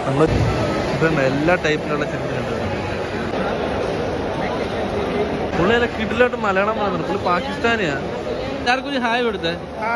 നമ്മൾ ഇതുണ്ട് എല്ലാ ടൈപ്പിലുള്ള ചെറുതുണ്ട് പുള്ളിയൊക്കെ കിടിലായിട്ട് മലയാളം പറയുന്നുണ്ട് പുള്ളി പാകിസ്ഥാനിയാ ആർക്കും ഒരു ഹായ് കൊടുത്തേ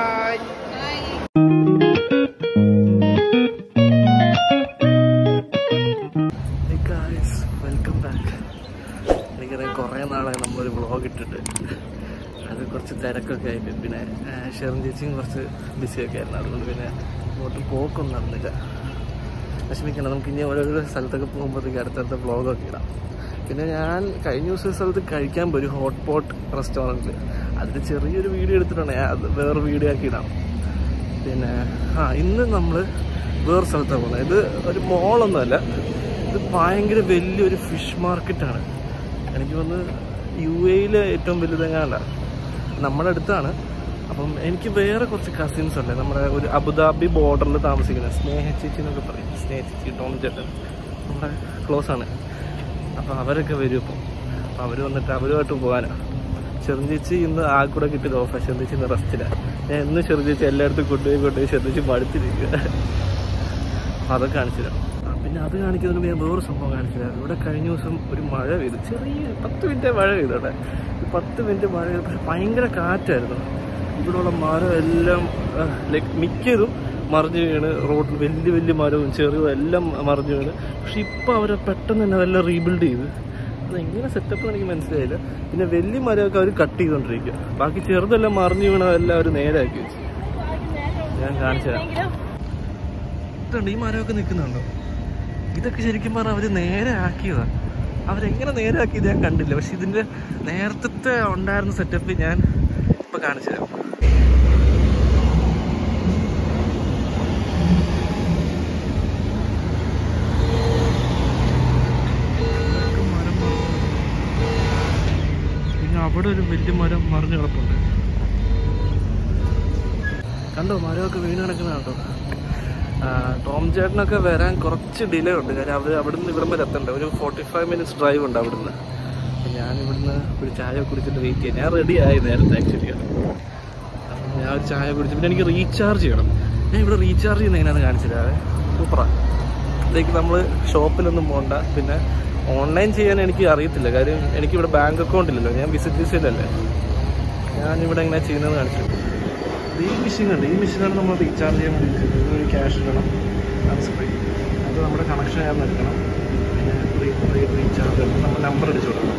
വെൽക്കം ബാക്ക് എനിക്കറിയാം കുറേ നാളായി നമ്മളൊരു വ്ളോഗ് ഇട്ടിട്ട് അത് കുറച്ച് തിരക്കൊക്കെ ആയിട്ട് പിന്നെ ആ, ഷെറിൻ ചേച്ചിയും കുറച്ച് ബിസിയൊക്കെ ആയിരുന്നു അതുകൊണ്ട് പിന്നെ അങ്ങോട്ട് പോക്കൊന്നും നടന്നില്ല വിഷമിക്കണം നമുക്ക് ഇനി ഓരോരോ സ്ഥലത്തൊക്കെ പോകുമ്പോഴത്തേക്ക് അടുത്തടുത്ത വ്ളോഗൊക്കെ ഇടാം പിന്നെ ഞാൻ കഴിഞ്ഞ ദിവസം ഒരു സ്ഥലത്ത് കഴിക്കാൻ പോയി ഒരു ഹോട്ട് പോട്ട് റെസ്റ്റോറൻറ്റിൽ അതിൽ ചെറിയൊരു വീഡിയോ എടുത്തിട്ടുണ്ട് ഞാൻ അത് വേറെ വീഡിയോ ആക്കി ഇടാം പിന്നെ ആ ഇന്ന് നമ്മൾ വേറെ സ്ഥലത്താണ് പോകുന്നത് ഇത് ഒരു മോളൊന്നുമല്ല ഇത് ഭയങ്കര വലിയൊരു ഫിഷ് മാർക്കറ്റാണ് എനിക്ക് തോന്നുന്നു യു എയിലെ ഏറ്റവും വലുതെങ്ങാണ്ട നമ്മുടെ അടുത്താണ് അപ്പം എനിക്ക് വേറെ കുറച്ച് കസിൻസ് ഉണ്ട് നമ്മുടെ ഒരു അബുദാബി ബോർഡറിൽ താമസിക്കുന്ന സ്നേഹ ചേച്ചി എന്നൊക്കെ പറയും സ്നേഹ ചേച്ചി ടോം ചേട്ടൻ നമ്മുടെ ക്ലോസ് ആണ് അപ്പോൾ അവരൊക്കെ വരും ഇപ്പം അപ്പോൾ അവർ വന്നിട്ട് അവരുമായിട്ട് പോകാനാണ് ചെറുചേച്ചി ഇന്ന് ആ കൂടെ കിട്ടിയത് ഓഫാ ചെറുചേച്ചി ഇന്ന് റെസ്റ്റിലാണ് ഞാൻ ഇന്ന് ചെറുചേച്ചി എല്ലായിടത്തും കൊണ്ടുപോയി കൊണ്ടുപോയി ചെറുചേച്ചി മടുത്തിരിക്കുക അപ്പോൾ അതൊക്കെ കാണിച്ചു തരാം ആ, പിന്നെ അത് കാണിക്കുന്നതിന് ഞാൻ വേറൊരു സംഭവം കാണിച്ചു തരാം ഇവിടെ കഴിഞ്ഞ ദിവസം ഒരു മഴ പെയ്തു ചെറിയ പത്ത് മിനിറ്റ് മഴ പെയ്തു അവിടെ ഈ പത്ത് മിനിറ്റ് മഴ പെയ്തു പക്ഷെ ഭയങ്കര കാറ്റായിരുന്നു ഇവിടെയുള്ള മരം എല്ലാം ലൈക്ക് മിക്കതും മറിഞ്ഞു വീണ് റോഡിൽ വലിയ വലിയ മരവും ചെറിയതും എല്ലാം മറിഞ്ഞു വീണ് പക്ഷെ ഇപ്പം അവർ പെട്ടെന്ന് തന്നെ അതെല്ലാം റീബിൽഡ് ചെയ്ത് അതെങ്ങനെ സെറ്റപ്പ് എനിക്ക് മനസ്സിലായില്ല പിന്നെ വലിയ മരമൊക്കെ അവർ കട്ട് ചെയ്തുകൊണ്ടിരിക്കുക ബാക്കി ചെറുതെല്ലാം മറിഞ്ഞു വീണതെല്ലാം അവർ നേരാക്കി വെച്ചു ഞാൻ കാണിച്ചു തരാം ഇതുണ്ട് ഈ മരമൊക്കെ നിൽക്കുന്നുണ്ടോ ഇതൊക്കെ ശരിക്കും പറഞ്ഞാൽ അവർ നേരെ ആക്കിയതാ അവരെങ്ങനെ നേരെ ആക്കിയത് ഞാൻ കണ്ടില്ല പക്ഷെ ഇതിന്റെ നേരത്തെ ഉണ്ടായിരുന്ന സെറ്റപ്പ് ഞാൻ ഇപ്പൊ കാണിച്ചു തരാം ഇതൊക്കെ മരം മറിഞ്ഞു. പിന്നെ അവിടെ ഒരു വലിയ മരം മറിഞ്ഞു കിടപ്പുണ്ട് കണ്ടോ മരമൊക്കെ വീണ് കിടക്കുന്ന കണ്ടോ ആ, ടോം ചേട്ടനൊക്കെ വരാൻ കുറച്ച് ഡിലേ ഉണ്ട് കാര്യം അവർ അവിടുന്ന് ഇവിടം വരെ എത്തണ്ട ഒരു ഫോർട്ടി ഫൈവ് മിനിറ്റ്സ് ഡ്രൈവ് ഉണ്ട് അവിടുന്ന് അപ്പം ഞാൻ ഇവിടുന്ന് ഒരു ചായ കുടിച്ചിട്ട് വെയിറ്റ് ചെയ്യാം ഞാൻ റെഡി ആയി നേരത്തെ ആക്ച്വലി ഞാൻ ഒരു ചായ കുടിച്ചു പിന്നെ എനിക്ക് റീചാർജ് ചെയ്യണം ഞാൻ ഇവിടെ റീചാർജ് ചെയ്യുന്ന എങ്ങനെയാണെന്ന് കാണിച്ചില്ലാവേ സൂപ്പറാണ് ഇതേക്ക് നമ്മൾ ഷോപ്പിലൊന്നും പോകണ്ട പിന്നെ ഓൺലൈൻ ചെയ്യാൻ എനിക്ക് അറിയത്തില്ല കാര്യം എനിക്കിവിടെ ബാങ്ക് അക്കൗണ്ട് ഇല്ലല്ലോ ഞാൻ വിസിറ്റ് വിസയിലല്ലേ ഞാനിവിടെ എങ്ങനെ ചെയ്യുന്നതെന്ന് കാണിച്ചു ഇത് ഈ മെഷീൻ ഉണ്ട് ഈ മെഷീനാണ് നമ്മൾ റീചാർജ് ചെയ്യാൻ വേണ്ടി വെച്ചത്. ഇതിന് ക്യാഷ് ഇടണം ട്രാൻസ്ഫർ ചെയ്യും അത് നമ്മുടെ കണക്ഷൻ ഞാൻ എടുക്കണം പിന്നെ റീചാർജ് ചെയ്യണം നമ്മൾ നമ്പർ അടിച്ചു കൊടുക്കണം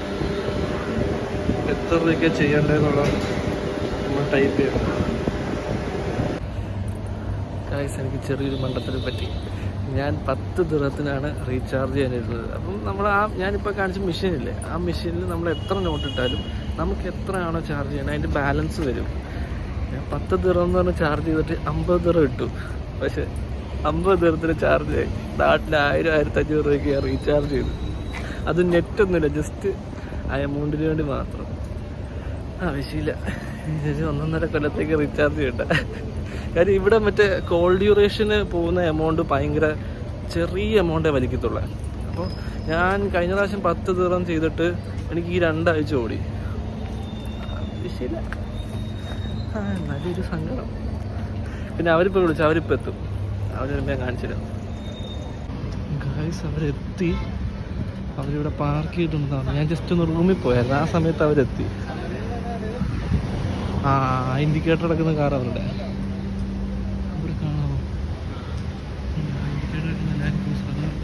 എത്ര രൂപയ്ക്ക് ചെയ്യേണ്ടതെന്നുള്ളത് നമ്മൾ ടൈപ്പ് ചെയ്യണം ഗായ്സ് എനിക്ക് ചെറിയൊരു മണ്ടത്തിനെ പറ്റി ഞാൻ പത്ത് ദിറത്തിനാണ് റീചാർജ് ചെയ്യാനിരുന്നത് അപ്പം നമ്മൾ ആ ഞാനിപ്പോൾ കാണിച്ച മെഷീനില്ലേ ആ മെഷീനിൽ നമ്മൾ എത്ര നോട്ട് ഇട്ടാലും നമുക്ക് എത്രയാണോ ചാർജ് ചെയ്യണം അതിൻ്റെ ബാലൻസ് വരും ഞാൻ പത്ത് ദിറം എന്ന് പറഞ്ഞ് ചാർജ് ചെയ്തിട്ട് അമ്പത് ദിറം ഇട്ടു പക്ഷെ അമ്പത് ദിറത്തിന് ചാർജ് ആയി നാട്ടിൽ ആയിരം ആയിരത്തി അഞ്ഞൂറ് രൂപയ്ക്ക് ഞാൻ റീചാർജ് ചെയ്തു അത് നെറ്റൊന്നുമില്ല ജസ്റ്റ് ആ എമൗണ്ടിന് വേണ്ടി മാത്രം ആവശ്യമില്ല ചേച്ചി ഒന്നൊന്നര കൊല്ലത്തേക്ക് റീചാർജ് ചെയ്യണ്ട കാര്യം ഇവിടെ മറ്റേ കോൾ ഡ്യൂറേഷന് പോകുന്ന എമൗണ്ട് ഭയങ്കര ചെറിയ എമൗണ്ടേ വലിക്കത്തുള്ളൂ അപ്പോൾ ഞാൻ കഴിഞ്ഞ പ്രാവശ്യം പത്ത് തീറം ചെയ്തിട്ട് എനിക്ക് ഈ രണ്ടാഴ്ച ഓടി ആവശ്യമില്ല ആ നല്ലൊരു സങ്കടം പിന്നെ അവരിപ്പോൾ വിളിച്ചു അവരിപ്പോൾ എത്തും അവർ ഞാൻ കാണിച്ചുതരാം ഗായ്സ് അവരെത്തി അവരിവിടെ പാർക്ക് ചെയ്തിട്ടുണ്ടാവും ഞാൻ ജസ്റ്റ് ഒന്ന് റൂമിൽ പോയായിരുന്നു ആ സമയത്ത് അവരെത്തി ആ ഇൻഡിക്കേറ്റർ അടക്കുന്ന കാർ അവരുടെ അവിടെ കാണാമോ ഇൻഡിക്കേറ്റർ അടക്കുന്ന ലാൻഡ് ക്രൂസർ അതുണ്ട്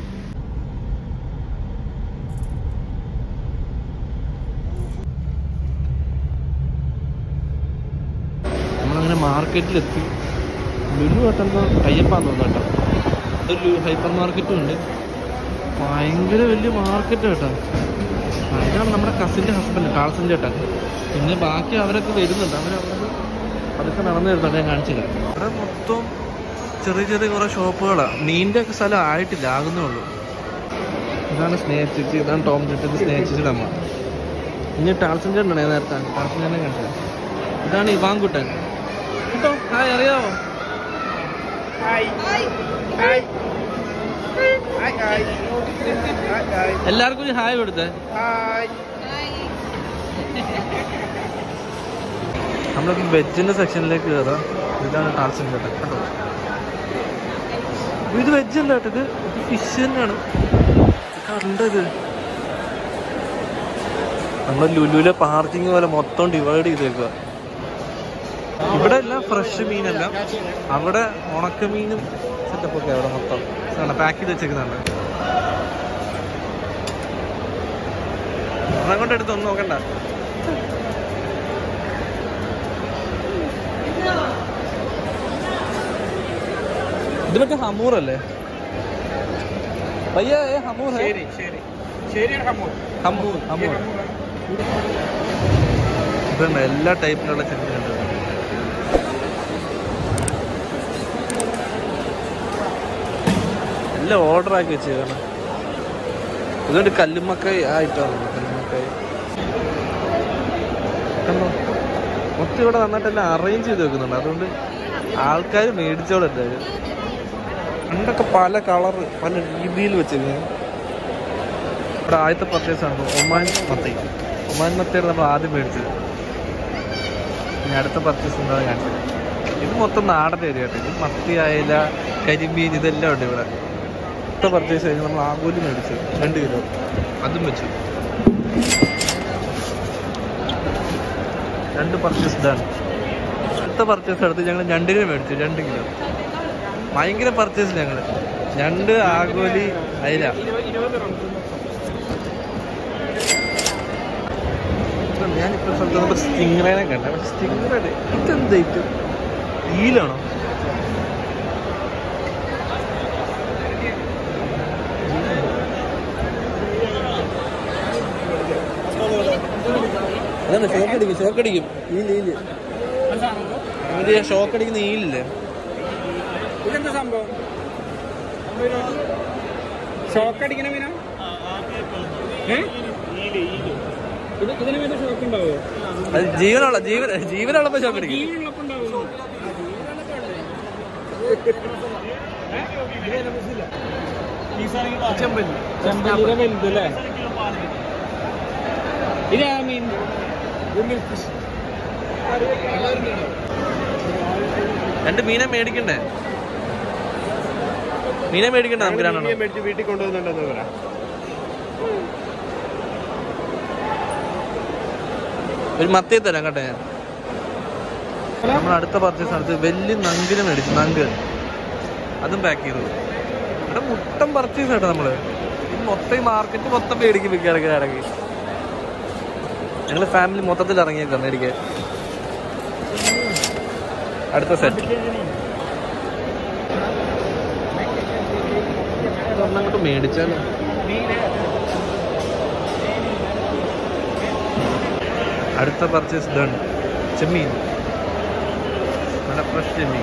നമ്മളങ്ങനെ മാർക്കറ്റിലെത്തി ലുലു കേട്ടെന്തോ ടൈപ്പാന്ന് തോന്നുന്നു കേട്ടോ ഒരു ഹൈപ്പർ മാർക്കറ്റും ഉണ്ട് ഭയങ്കര വലിയ മാർക്കറ്റ് കേട്ടോ ആ, ഇതാണ് നമ്മുടെ കസിൻ്റെ ഹസ്ബൻഡ് കാൾസൻ ചേട്ടൻ പിന്നെ ബാക്കി അവരൊക്കെ വരുന്നുണ്ട് അവരവിടെ അതൊക്കെ നടന്നു വരുന്നുണ്ട് ഞാൻ കാണിച്ചില്ല ഇവിടെ മൊത്തം ചെറിയ ചെറിയ കുറേ ഷോപ്പുകളാണ് മീനിൻ്റെ ഒക്കെ സ്ഥലം ആയിട്ടില്ല ആകുന്നേ ഉള്ളൂ ഇതാണ് സ്നേഹിച്ചിട്ട് ഇതാണ് ടോം ചേട്ടൻ്റെ സ്നേഹിച്ചിട്ട് അമ്മ ഇനി ടാൾസൻ ചേട്ടനാണ് ഞാൻ നേരത്തെ ടാൾസൻ ചേട്ടനെ കാണിച്ചത് ഇതാണ് ഇവാൻകുട്ടൻ കേട്ടോ ഹായ് അറിയാവോ എല്ലാവർക്കും ഒരു ഹായ് കൊടുത്തേ നമ്മളിപ്പോൾ വെജിന്റെ സെക്ഷനിലേക്ക് കയറാം ഇതാണ് ടാൾസൻ ചേട്ടൻ കേട്ടോ ഇത് വെജ് അല്ല കേട്ടോ ഇത് ഫിഷ് തന്നെയാണ് കണ്ടത് നമ്മുടെ ലുലുവിലെ പാർക്കിംഗ് പോലെ മൊത്തം ഡിവൈഡ് ചെയ്തേക്കുക ഇവിടെ എല്ലാം ഫ്രഷ് മീനല്ല അവിടെ ഉണക്കമീനും സെറ്റപ്പ് ഒക്കെ അവിടെ മൊത്തം പാക്ക് ചെയ്ത് വെച്ചേക്കുന്നുണ്ട് അതങ്ങോട്ട് എടുത്ത് ഒന്നും നോക്കണ്ട ഇത് മറ്റേ ഹമൂർ അല്ലേ ഭയ്യ ഏ ഹമൂർ ഹേ ഹമൂർ ഹമൂർ ഇതുണ്ട് എല്ലാ ടൈപ്പിലുള്ള ചെമ്മീനുണ്ട് എല്ലാം ഓർഡർ ആക്കി വെച്ചേക്കാണ് ഇതുകൊണ്ട് കല്ലുമ്മക്കായി ആയിട്ടാണ് കല്ലുമ്മക്കായി കണ്ടോ മൊത്തം ഇവിടെ നന്നായിട്ടെല്ലാം അറേഞ്ച് ചെയ്ത് വെക്കുന്നുണ്ട് അതുകൊണ്ട് ആൾക്കാർ മേടിച്ചോളല്ലേ പണ്ടൊക്കെ പല കളറ് പല രീതിയിൽ വെച്ചിരുന്നു ഇവിടെ ആദ്യത്തെ പർച്ചേസ് ആണ് ഒമാൻ മത്തി ഒമാൻ മത്തിയാണ് നമ്മൾ ആദ്യം മേടിച്ചത് ഇനി അടുത്ത പർച്ചേസ് എന്താണ് കാണിച്ചത് ഇത് മൊത്തം നാടൻ ഏരിയ കേട്ടോ ഇത് മത്തി അയല കരിമീൻ ഇതെല്ലാം ഉണ്ട് ഇവിടെ അടുത്ത പർച്ചേസ് കഴിഞ്ഞ് നമ്മൾ ആഗോലി മേടിച്ചു രണ്ട് കിലോ അതും വെച്ചു രണ്ട് പർച്ചേസ് ഇതാണ് അടുത്ത പർച്ചേസ് എടുത്ത് ഞങ്ങൾ ഞണ്ടിനെ മേടിച്ചു രണ്ട് കിലോ ഭയങ്കര പർച്ചേസ് ഞങ്ങൾ ഞണ്ട് ആഗോലി അയില ഞാനിപ്പോൾ സ്ഥലത്ത് നമുക്ക് സ്റ്റിംഗ്രേനെ കണ്ട പക്ഷെ സ്റ്റിംഗ്രേ ഇതെന്താ ഇത് ഈലാണോ അതാണ് ഷോക്ക് അടിക്കും ഷോക്ക് അടിക്കും ഈല് ഈല് ഇത് ഷോക്ക് അടിക്കുന്ന ഈലില്ലേ ഇതെന്താ സംഭവം ഷോക്ക് അടിക്കണ മീനാ ഏ? ഇത് ഇതിന് പിന്നെ ഷോക്ക് ഉണ്ടാവോ അത് ജീവനുള്ള ജീവൻ ജീവനുള്ളപ്പോ ഷോക്ക് അടിക്കും ജീവനുള്ളപ്പോ ഉണ്ടാവോ ചെമ്പല്ലിയുടെ വലുത് അല്ലേ ഇതാ മീൻ രണ്ട് മീനെ മേടിക്കണ്ടേ മീനെ മേടിക്കണ്ടേ നമുക്ക് രണ്ടെണ്ണം മേടിച്ച് വീട്ടിൽ കൊണ്ടുവന്നുണ്ടെന്ന് പറയാം ഒരു മത്തിയെ തരാം കേട്ടോ ഞാൻ നമ്മൾ അടുത്ത പർച്ചേസ് നടത്തി വലിയ നങ്കിനെ മേടിച്ചു നങ്ക് അതും പാക്ക് ചെയ്തു ഇവിടെ മുട്ടം പർച്ചേസ് കേട്ടോ നമ്മള് ഈ മൊത്തം ഈ മാർക്കറ്റ് മൊത്തം മേടിക്കും വിൽക്കാറൊക്കെ ഇടയ്ക്ക് ഞങ്ങൾ ഫാമിലി മൊത്തത്തിൽ ഇറങ്ങിയേക്കാം മേടിക്കാൻ അടുത്ത സെറ്റ് അങ്ങോട്ട് മേടിച്ചാലോ അടുത്ത പർച്ചേസ് ഡൺ ചെമ്മീൻ നല്ല ഫ്രഷ് ചെമ്മീൻ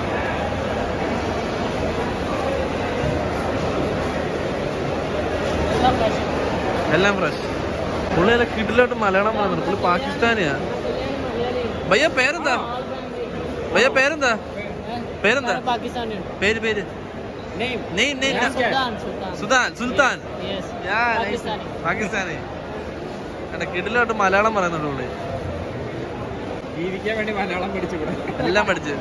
എല്ലാം ഫ്രഷ് പുള്ളി നല്ല കിടിലോട്ട് മലയാളം പറയുന്നുണ്ട് പുള്ളി പാകിസ്ഥാനിയാ ഭയ്യ പേരെന്താ ഭയ്യ പേരെന്താ പേരെന്താ Pakistani. പേര് പേര് നെയ്മ് നെയ് നെയ് Sultan, Sultan. സുൽത്താൻ സുൽത്താൻ Yes. യാ, nice. Pakistani. പാകിസ്ഥാനി എന്റെ കിടിലോട്ട് മലയാളം പറയുന്നുണ്ട് പുള്ളി ജീവിക്കാൻ വേണ്ടി മലയാളം പഠിച്ചു കൂടെ എല്ലാം പഠിച്ച്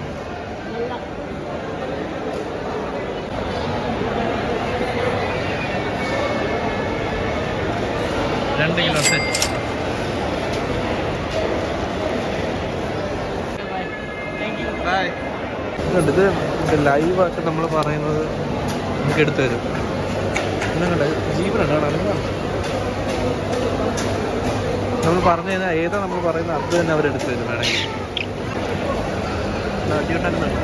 രണ്ട് കിലോ സെറ്റ് Thank you. ഇത് ഇത് ലൈവായിട്ട് നമ്മൾ പറയുന്നത് നമുക്ക് എടുത്തു തരും കണ്ട ജീവനുണ്ട് കാണാൻ നമ്മൾ പറഞ്ഞു കഴിഞ്ഞാൽ ഏതാ നമ്മൾ പറയുന്നത് അത് തന്നെ അവർ എടുത്തു തരും വേണമെങ്കിൽ ഇത് അടിയുണ്ടാക്കുന്നുണ്ട്.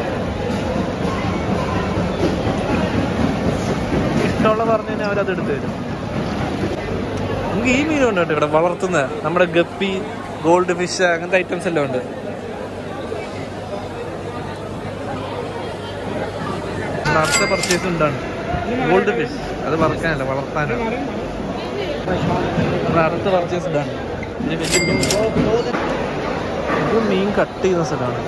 ഇഷ്ടമുള്ള പറഞ്ഞു കഴിഞ്ഞാൽ അവരത് എടുത്തു തരും നമുക്ക് ഈ മീനുണ്ട് കേട്ടോ ഇവിടെ വളർത്തുന്ന നമ്മുടെ ഗപ്പി ഗോൾഡ് ഫിഷ് അങ്ങനത്തെ ഐറ്റംസ് എല്ലാം ഉണ്ട് നമ്മുടെ അടുത്ത പർച്ചേസ് ഉണ്ടാണ് ഗോൾഡ് ഫിഷ് അത് വറക്കാനല്ല വളർത്താനാണ് നമ്മുടെ അടുത്ത പർച്ചേസ് ഇതാണ് ഇത് വലിയ മീൻ. ഇത് മീൻ കട്ട് ചെയ്യുന്ന സ്ഥലമാണ്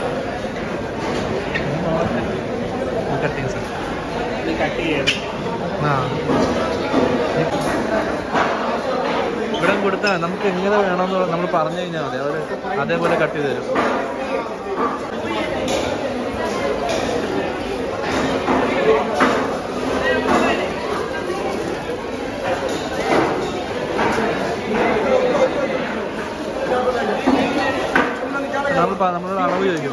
കട്ട് ചെയ്യുന്ന സ്ഥലം കട്ട് ചെയ്ത് ആ ഇവിടെ കൊടുത്താൽ നമുക്ക് എങ്ങനെ വേണമെന്ന് നമ്മൾ പറഞ്ഞു കഴിഞ്ഞാൽ മതി അവർ അതേപോലെ കട്ട് ചെയ്ത് തരും നമ്മൾ പ- നമ്മളോട് അളവ് ചോദിക്കും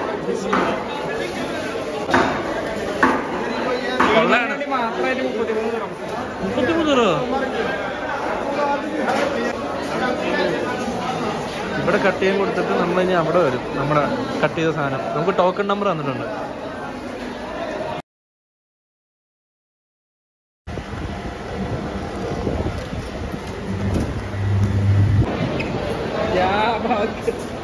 കൊള്ളയാണ് വേണ്ടി മാത്രമായിട്ട് മുപ്പത്തിമൂന്ന് ദിറം മുപ്പത്തിമൂന്ന് രൂപ ഇവിടെ കട്ട് ചെയ്യാൻ കൊടുത്തിട്ട് നമ്മൾ ഇനി അവിടെ വരും നമ്മുടെ കട്ട് ചെയ്ത സാധനം നമുക്ക് ടോക്കൺ നമ്പർ തന്നിട്ടുണ്ട് യാ ഭാഗ്യം